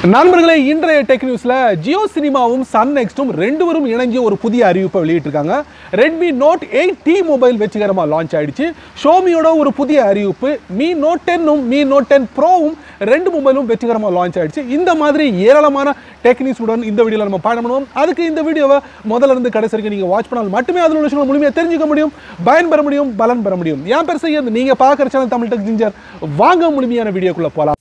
நண்பர்களே இன்றைய டெக் நியூஸ்ல ஜியோ சினிமாவும் சன் நெக்ஸ்டும் ரெண்டுவரும் இணைஞ்சு ஒரு புதிய அறிவிப்பை வெளியிட்டிருக்காங்க Redmi Note eight T mobile வெற்றிகரமாக லான்ச் ஆயிடுச்சு ஷோமியோட ஒரு புதிய அறிவிப்பு மீ நோட் டென்னும் மீ நோட் டென் ப்ரோவும் ரெண்டு மொபைலும் வெற்றிகரமாக லான்ச் ஆயிடுச்சு இந்த மாதிரி ஏராளமான டெக் நியூஸுடன் இந்த வீடியோவில் நம்ம பயணம் பண்ணுவோம் அதுக்கு இந்த வீடியோவை முதல்ல இருந்து கடைசி வரைக்கும் நீங்கள் வாட்ச் பண்ணால் மட்டுமே அதில் உள்ள விஷயங்களை முழுமையாக தெரிஞ்சுக்க முடியும் பயன் பெற முடியும் பலன் பெற முடியும் என் பெருசை செய்ய நீங்கள் பார்க்குற சேனல் தமிழ் டெக் ஜிஞ்சர் வாங்க முழுமையான வீடியோக்குள்ளே போகலாம்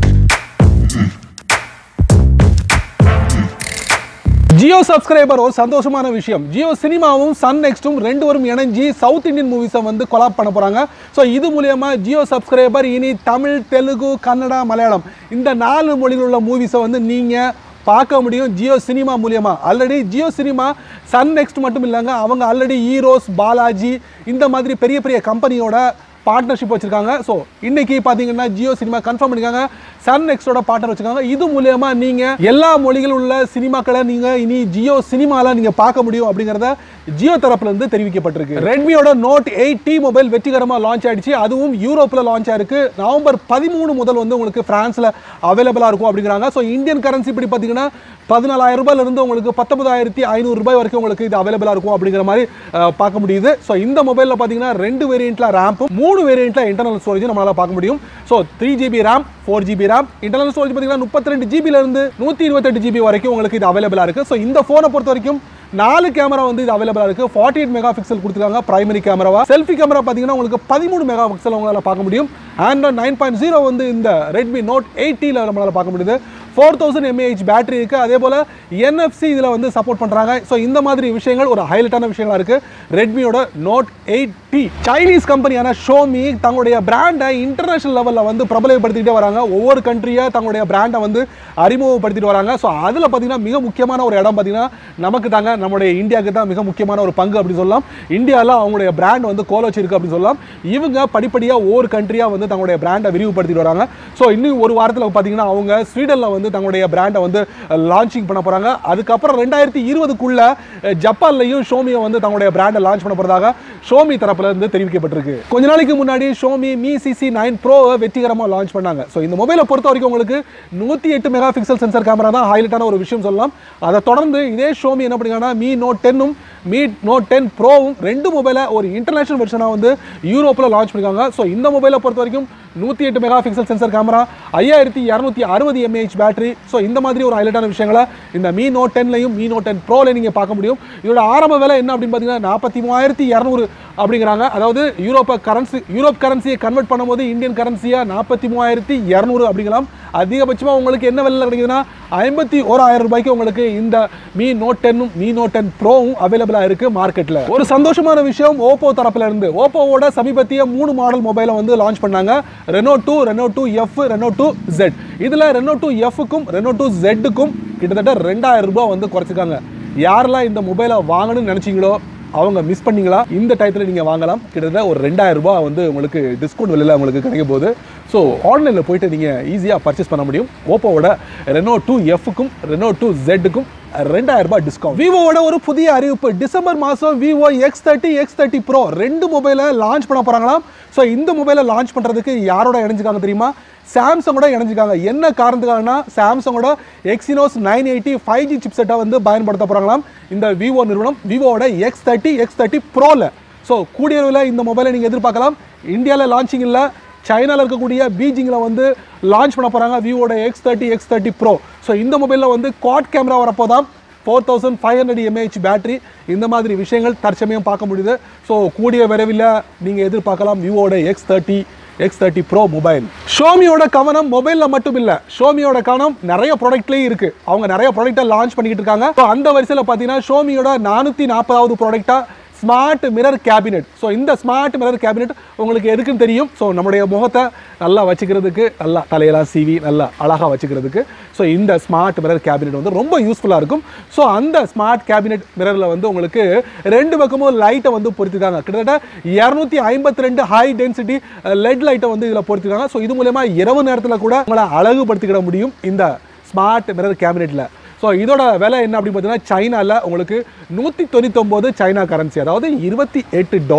ஜியோ சப்ஸ்கிரைபர் ஒரு சந்தோஷமான விஷயம் ஜியோ சினிமாவும் சன் நெக்ஸ்ட்டும் ரெண்டு வரும் இணைஞ்சு சவுத் இந்தியன் மூவிஸை வந்து கொலாப் பண்ண போகிறாங்க ஸோ இது மூலயமா ஜியோ சப்ஸ்கிரைபர் இனி தமிழ் தெலுங்கு கன்னடா மலையாளம் இந்த நாலு மொழியில் உள்ள மூவிஸை வந்து நீங்கள் பார்க்க முடியும் ஜியோ சினிமா மூலியமா already Jio Cinema Sun NXT மட்டும் இல்லைங்க அவங்க ஆல்ரெடி ஈரோஸ் பாலாஜி இந்த மாதிரி பெரிய பெரிய கம்பெனியோட பார்ட்னர்ஷிப் வச்சிருக்காங்க ஸோ இன்னைக்கு பார்த்தீங்கன்னா ஜியோ சினிமா கன்ஃபார்ம் பண்ணிருக்காங்க சன் நெக்ஸ்டோட பார்ட்னர் வச்சிருக்காங்க இது மூலியமா நீங்க எல்லா மொழிகள் உள்ள சினிமாக்களை நீங்க இனி ஜியோ சினிமால நீங்க பார்க்க முடியும் அப்படிங்கறத ஜியோ தரப்புல இருந்து தெரிவிக்கப்பட்டிருக்கு ரெட்மியோட நோட் எயிட் டி மொபைல் வெற்றிகரமாக லான்ச் ஆயிடுச்சு அதுவும் யூரோப்ல லான்ச் ஆயிருக்கு நவம்பர் பதிமூணு முதல் வந்து உங்களுக்கு பிரான்ஸ்ல அவைலபிளா இருக்கும் அப்படிங்கிறாங்க ஸோ இந்தியன் கரன்சி இப்படி பார்த்தீங்கன்னா பதினாலாயிரம் ரூபாயில இருந்து உங்களுக்கு பத்தொன்பதாயிரத்தி ஐநூறு ரூபாய் வரைக்கும் உங்களுக்கு இது அவைலபிளா இருக்கும் அப்படிங்கிற மாதிரி அஹ், பார்க்க முடியுது ஸோ இந்த மொபைலில் பார்த்தீங்கன்னா ரெண்டு வேரியண்ட்ல ரேம்பும் மூணு வேரியண்ட்ல இன்டர்னல் ஸ்டோரேஜ் நம்மளால பார்க்க முடியும் so three GB RAM four GB RAM internal storage பார்த்தீங்கன்னா முப்பத்தி ரெண்டு ஜிபில இருந்து நூற்றி இருபத்தெட்டு ஜிபி வரைக்கும் உங்களுக்கு இது அவைலபிளா இருக்கு ஸோ இந்த ஃபோனை பொறுத்த வரைக்கும் நாலு கேமரா வந்து இது அவைலபிளா இருக்கு ஃபார்ட்டி எயிட் மெகா பிக்சல் கொடுத்துருக்காங்க பிரைமரி கேமராவா செல்ஃபி கேமரா பார்த்தீங்கன்னா உங்களுக்கு பதிமூணு மெகா பிக்சல் உங்களால் பார்க்க முடியும் ஆண்ட்ராய்ட் நைன் பாயிண்ட் ஜீரோ வந்து இந்த ரெட்மி நோட் எயிட்டியில் நம்மளால் பார்க்க முடியுது ஃபோர் தௌசண்ட் எம்ஏஹெச் பேட்டரி இருக்குது அதே போல் என்எஃப்சி இதில் வந்து சப்போர்ட் பண்ணுறாங்க ஸோ இந்த மாதிரி விஷயங்கள் ஒரு ஹைலைட்டான விஷயங்களா இருக்குது ரெட்மியோட நோட் எயிட் டி சைனீஸ் கம்பெனியான ஷோமி தங்களுடைய பிராண்டை இன்டர்நேஷனல் லெவலில் வந்து பிரபலப்படுத்திக்கிட்டே வராங்க ஒவ்வொரு கண்ட்ரியாக தங்களுடைய பிராண்டை வந்து அறிமுகப்படுத்திட்டு வராங்க ஸோ அதில் பார்த்தீங்கன்னா மிக முக்கியமான ஒரு இடம் பார்த்தீங்கன்னா நமக்கு தாங்க நம்முடைய இந்தியாவுக்கு தான் மிக முக்கியமான ஒரு பங்கு அப்படின்னு சொல்லலாம் இந்தியாவில் அவங்களுடைய பிராண்ட் வந்து கோல வச்சிருக்கு அப்படின்னு சொல்லலாம் இவங்க படிப்படியாக ஒவ்வொரு கண்ட்ரியாக வந்து தங்களுடைய பிராண்டை விரிவுபடுத்திட்டு வராங்க ஸோ இன்னும் ஒரு வாரத்தில் பார்த்தீங்கன்னா அவங்க ஸ்வீடனில் வந்து தங்களுடைய பிராண்டை வந்து லான்ச்சிங் பண்ண போகிறாங்க அதுக்கப்புறம் ரெண்டாயிரத்தி இருபதுக்குள்ள ஜப்பான்லையும் ஷோமியை வந்து தங்களுடைய பிராண்டை லான்ச் பண்ண போகிறதாக ஷோமி தரப்புல இருந்து தெரிவிக்கப்பட்டிருக்கு கொஞ்ச நாளைக்கு முன்னாடி ஷோமி மீ சிசி நைன் ப்ரோவை வெற்றிகரமாக லான்ச் பண்ணாங்க ஸோ இந்த மொபைலை பொறுத்த வரைக்கும் உங்களுக்கு நூற்றி எட்டு மெகா பிக்சல் சென்சர் கேமரா தான் ஹைலைட்டான ஒரு விஷயம் சொல்லலாம் அதை தொடர்ந்து இதே ஷோமி என்ன பண்ணிங்கன்னா மீ நோட் டென்னும் மீ நோட் டென் ப்ரோவும் ரெண்டு மொபைலை ஒரு இன்டர்நேஷனல் வெர்ஷனாக வந்து யூரோப்பில் லான்ச் பண்ணிருக்காங்க ஸோ இந்த மொபைலை பொறுத்த வரைக்கும் நூற்றி எட்டு மெகா பிக்சல் சென்சர் கேமரா ஐயாயிரத்தி இரநூத்தி அறுபது எம்ஏஹெச் பேட்டரி ஸோ இந்த மாதிரி ஒரு ஹைலைட்டான விஷயங்களை இந்த மீ நோட் டென்லையும் மீ நோட் டென் ப்ரோலையும் நீங்கள் பார்க்க முடியும் இதோட ஆரம்ப விலை என்ன அப்படின்னு பார்த்தீங்கன்னா நாற்பத்தி மூவாயிரத்தி இரநூறு அப்படிங்கிறாங்க அதாவது யூரோப்பை கரன்சி யூரோப் கரன்சியை கன்வெர்ட் பண்ணும்போது இந்தியன் கரன்சியாக நாற்பத்தி மூவாயிரத்தி இரநூறு அப்படிங்கலாம் அதிகபட்சமாக உங்களுக்கு என்ன விலையில் கிடைக்குதுன்னா ஐம்பத்தி ஓராயிரம் ரூபாய்க்கு உங்களுக்கு இந்த மீ நோட் டென்னும் மீ நோட் டென் ப்ரோவும் அவைலபிளாக இருக்குது மார்க்கெட்டில் ஒரு சந்தோஷமான விஷயம் ஓப்போ தரப்புல இருந்து ஓப்போவோட சமீபத்திய மூணு மாடல் மொபைலை வந்து லான்ச் பண்ணாங்க Reno two Reno two F Reno two Z இதில் ரெனோ டூ எஃப்க்கும் ரெனோ டூ ஜெட்டுக்கும் கிட்டத்தட்ட ரெண்டாயிரம் ரூபாய் வந்து குறைச்சிருக்காங்க யாரெல்லாம் இந்த மொபைலை வாங்கணும்னு நினச்சிங்களோ அவங்க மிஸ் பண்ணீங்களா இந்த டயத்தில் நீங்கள் வாங்கலாம் கிட்டத்தட்ட ஒரு ரெண்டாயிரம் ரூபாய் வந்து உங்களுக்கு டிஸ்கவுண்ட் விலையில் உங்களுக்கு கிடைக்க போகுது ஸோ ஆன்லைனில் போயிட்டு நீங்கள் ஈஸியாக பர்ச்சேஸ் பண்ண முடியும் ஓப்போவோட ரெனோ டூ எஃப்க்கும் ரெனோ டூ ஜெட்டுக்கும் ரெண்டாயிரம் ரூபாய் டிஸ்கவுண்ட் விவோவோட ஒரு புதிய அறிவிப்பு டிசம்பர் மாதம் Vivo X thirty X thirty Pro ரெண்டு மொபைலை லான்ச் பண்ண போகிறாங்களாம் ஸோ இந்த மொபைலை லான்ச் பண்ணுறதுக்கு யாரோட இணைஞ்சிருக்காங்க தெரியுமா சாம்சங்கோட இணைஞ்சிருக்காங்க என்ன காரணத்துக்காகனா சாம்சங்கோட Exynos nine eighty five G சிப்செட்டை வந்து பயன்படுத்த போகிறாங்களாம் இந்த விவோ நிறுவனம் விவோவோட எக்ஸ் தேர்ட்டி எக்ஸ் தேர்ட்டி ப்ரோவில் ஸோ கூடிய விரைவில் இந்த மொபைலை நீங்கள் எதிர்பார்க்கலாம் இந்தியாவில் லான்ச்சிங் இல்லை சைனாவில் இருக்கக்கூடிய பீஜிங்கில் வந்து லான்ச் பண்ண போகிறாங்க விவோட X thirty X thirty Pro so இந்த மொபைலில் வந்து குவாட் கேமரா வரப்போ தான் four thousand five hundred M A H battery இந்த மாதிரி விஷயங்கள் தற்சமயம் பார்க்க முடியுது ஸோ கூடிய விரைவில் நீங்கள் எதிர்பார்க்கலாம் விவோட X thirty X thirty Pro mobile ஷோமியோட கவனம் மொபைலில் மட்டும் இல்லை ஷோமியோட கவனம் நிறைய ப்ராடக்ட்லேயும் இருக்குது அவங்க நிறைய ப்ராடக்ட்டை லான்ச் பண்ணிக்கிட்டு இருக்காங்க ஸோ அந்த வரிசையில் பார்த்தீங்கன்னா ஷோமியோட நானூற்றி நாற்பதாவது ப்ராடக்டாக ஸ்மார்ட் மிரர் கேபினெட் ஸோ இந்த ஸ்மார்ட் மிரர் கேபினெட் உங்களுக்கு எதுக்குன்னு தெரியும் ஸோ நம்முடைய முகத்தை நல்லா வச்சுக்கிறதுக்கு நல்லா தலையெல்லாம் சீவி நல்லா அழகாக வச்சுக்கிறதுக்கு ஸோ இந்த ஸ்மார்ட் மிரர் கேபினெட் வந்து ரொம்ப யூஸ்ஃபுல்லாக இருக்கும் ஸோ அந்த ஸ்மார்ட் கேபினெட் மிரரில் வந்து உங்களுக்கு ரெண்டு பக்கமும் லைட்டை வந்து பொருத்திருக்காங்க கிட்டத்தட்ட இரநூத்தி ஐம்பத்தி ரெண்டு ஹை டென்சிட்டி லெட் லைட்டை வந்து இதில் பொருத்திருக்காங்க ஸோ இது மூலயமா இரவு நேரத்தில் கூட உங்களை அழகுபடுத்திக்கிட முடியும் இந்த ஸ்மார்ட் மிரர் கேபினெட்டில் ஸோ இதோட விலை என்ன அப்படின்னு பார்த்தீங்கன்னா சைனாவில் உங்களுக்கு நூற்றி தொண்ணூத்தொம்போது சைனா கரன்சி அதாவது இருபத்தி எட்டு டாலர்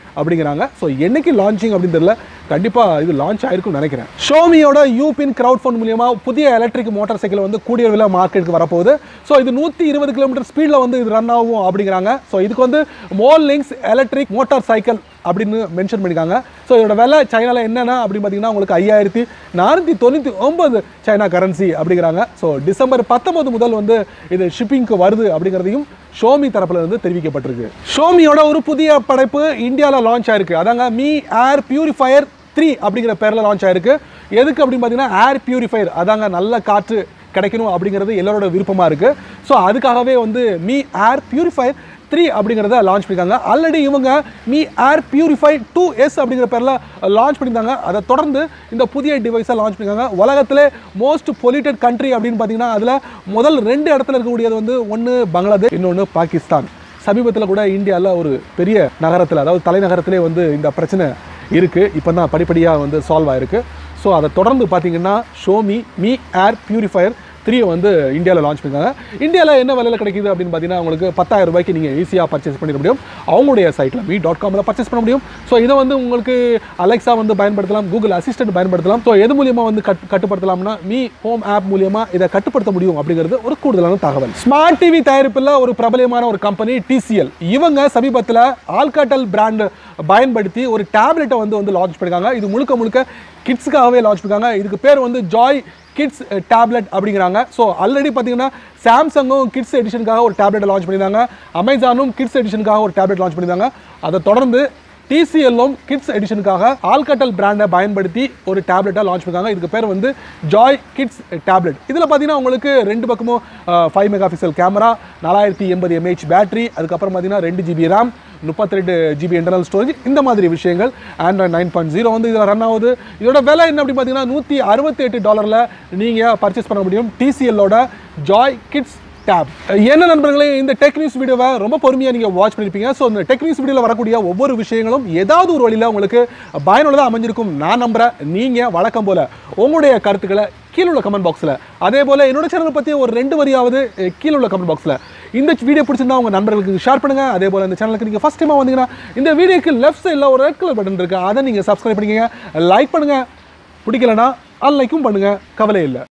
அப்படிங்கிறாங்க ஸோ என்னைக்கு லான்ச்சிங் அப்படின்னு தெரியல கண்டிப்பாக இது லான்ச் ஆயிருக்கும்னு நினைக்கிறேன் ஷோமியோட யூபின் கிரவுட் ஃபண்ட் மூலியமா புதிய எலக்ட்ரிக் மோட்டார் சைக்கிள் வந்து கூடிய விலை மார்க்கெட்டுக்கு வரப்போகுது ஸோ இது நூற்றி இருபது கிலோமீட்டர் ஸ்பீடில் வந்து இது ரன் ஆகும் அப்படிங்கிறாங்க ஸோ இதுக்கு வந்து மோல் லிங்க்ஸ் எலக்ட்ரிக் மோட்டார் சைக்கிள் அப்படின்னு மென்ஷன் பண்ணியிருக்காங்க ஸோ இதோட விலை சைனாவில் என்னென்ன அப்படின்னு பார்த்தீங்கன்னா உங்களுக்கு ஐயாயிரத்தி நானூற்றி தொண்ணூற்றி ஒன்பது சைனா கரன்சி அப்படிங்கிறாங்க ஸோ டிசம்பர் பத்தொன்பது முதல் வந்து இது ஷிப்பிங்க்கு வருது அப்படிங்கிறதையும் ஷோமி தரப்புல இருந்து தெரிவிக்கப்பட்டிருக்கு ஷோமியோட ஒரு புதிய படைப்பு இந்தியாவில் லான்ச் ஆயிருக்கு அதாங்க மீ ஏர் பியூரிஃபயர் த்ரீ அப்படிங்கிற பேரில் லான்ச் ஆயிருக்கு எதுக்கு அப்படின்னு பார்த்தீங்கன்னா ஏர் பியூரிஃபயர் அதாங்க நல்ல காற்று கிடைக்கணும் அப்படிங்கிறது எல்லாரோட விருப்பமாக இருக்குது ஸோ அதுக்காகவே வந்து மீ ஏர் பியூரிஃபயர் த்ரீ அப்படிங்கிறத லான்ச் பண்ணியிருக்காங்க ஆல்ரெடி இவங்க Mi Air purify two S அப்படிங்கிற பேரில் லான்ச் பண்ணியிருந்தாங்க அதை தொடர்ந்து இந்த புதிய டிவைஸை லான்ச் பண்ணியிருக்காங்க உலகத்திலே மோஸ்ட் பொல்யூட்டட் கண்ட்ரி அப்படின்னு பார்த்தீங்கன்னா அதில் முதல் ரெண்டு இடத்துல இருக்கக்கூடியது வந்து ஒன்று பங்களாதேஷ் இன்னொன்று பாகிஸ்தான் சமீபத்தில் கூட இந்தியாவில் ஒரு பெரிய நகரத்தில் அதாவது தலைநகரத்திலே வந்து இந்த பிரச்சனை இருக்குது இப்போ தான் படிப்படியாக வந்து சால்வ் ஆயிருக்கு ஸோ அதை தொடர்ந்து பார்த்தீங்கன்னா Xiaomi Mi Air Purifier three வந்து இந்தியாவில் லான்ச் பண்ணிருக்காங்க இந்தியாவில் என்ன விலையில் கிடைக்குது அப்படின்னு பார்த்தீங்கன்னா உங்களுக்கு பத்தாயிரம் ரூபாய்க்கு நீங்கள் ஈஸியாக பர்ச்சேஸ் பண்ணிட முடியும் அவங்களுடைய சைட்டில் மீ டாட் காமில் பர்ச்சேஸ் பண்ண முடியும் ஸோ இதை வந்து உங்களுக்கு அலெக்ஸா வந்து பயன்படுத்தலாம் கூகுள் அசிஸ்டன்ட் பயன்படுத்தலாம் ஸோ எது மூலியமாக வந்து கட் கட்டுப்படுத்தலாம்னா மீ ஹோம் ஆப் மூலியமாக இதை கட்டுப்படுத்த முடியும் அப்படிங்கிறது ஒரு கூடுதலான தகவல் ஸ்மார்ட் டிவி தயாரிப்பில் ஒரு பிரபலமான ஒரு கம்பெனி டிசிஎல் இவங்க சமீபத்தில் ஆல்காட்டல் பிராண்ட் பயன்படுத்தி ஒரு டேப்லெட்டை வந்து வந்து லான்ச் பண்ணிருக்காங்க இது முழுக்க முழுக்க கிட்ஸுக்காகவே லான்ச் பண்ணிருக்காங்க இதுக்கு பேர் வந்து ஜாய் கிட்ஸ் டேப்லெட் அப்படிங்கிறாங்க ஸோ ஆல்ரெடி பார்த்தீங்கன்னா சாம்சங்கும் கிட்ஸ் எடிஷனுக்காக ஒரு டேப்லெட் லான்ச் பண்ணியிருந்தாங்க அமேசானும் கிட்ஸ் எடிஷனுக்காக ஒரு டேப்லெட் லான்ச் பண்ணியிருந்தாங்க அதை தொடர்ந்து டிசிஎல்லும் கிட்ஸ் எடிஷனுக்காக ஆல்கட்டல் பிராண்டை பயன்படுத்தி ஒரு டேப்லெட்டாக லான்ச் பண்ணிருக்காங்க இதுக்கு பேர் வந்து ஜாய் கிட்ஸ் டேப்லெட் இதில் பார்த்தீங்கன்னா உங்களுக்கு ரெண்டு பக்கமும் ஃபைவ் மெகா பிக்சல் கேமரா நாலாயிரத்தி எண்பது எம்ஏஹெச் பேட்டரி அதுக்கப்புறம் பார்த்தீங்கன்னா ரெண்டு ஜிபி ரேம் முப்பத்தி ரெண்டு ஜிபி இன்டர்னல் ஸ்டோரேஜ் இந்த மாதிரி விஷயங்கள் ஆண்ட்ராய்ட் நைன் பாயிண்ட் ஜீரோ வந்து இதில் ரன் ஆகுது இதோட விலை என்ன அப்படின்னு பார்த்தீங்கன்னா நூற்றி அறுபத்தி எட்டு டாலரில் நீங்கள் பர்ச்சேஸ் பண்ண முடியும் டிசிஎல்லோட ஜாய் கிட்ஸ் டேப் என்ன நண்பர்களே இந்த டெக் நியூஸ் வீடியோவை ரொம்ப பொறுமையாக நீங்கள் வாட்ச் பண்ணியிருப்பீங்க ஸோ இந்த டெக் நியூஸ் வீடியோவில் வரக்கூடிய ஒவ்வொரு விஷயங்களும் ஏதாவது ஒரு வழியில் உங்களுக்கு பயனுள்ளதாக அமைஞ்சிருக்கும் நான் நம்புகிறேன் நீங்கள் வழக்கம் போல் உங்களுடைய கருத்துக்களை கீழே உள்ள கமெண்ட் பாக்ஸில் அதே போல் என்னோட சேனலை பற்றி ஒரு ரெண்டு வரியாவது அஹ், கீழே உள்ள கமெண்ட் பாக்ஸில் இந்த வீடியோ பிடிச்சிருந்தா உங்கள் நண்பர்களுக்கு ஷேர் பண்ணுங்கள் அதே போல் இந்த சேனலுக்கு நீங்கள் ஃபஸ்ட் டைமாக வந்தீங்கன்னா இந்த வீடியோக்கு லெஃப்ட் சைடில் ஒரு ரெட் கலர் பட்டன் இருக்குது அதை நீங்கள் சப்ஸ்கிரைப் பண்ணிக்கங்க லைக் பண்ணுங்கள் பிடிக்கலனா அன்லைக்கும் பண்ணுங்கள் கவலை இல்லை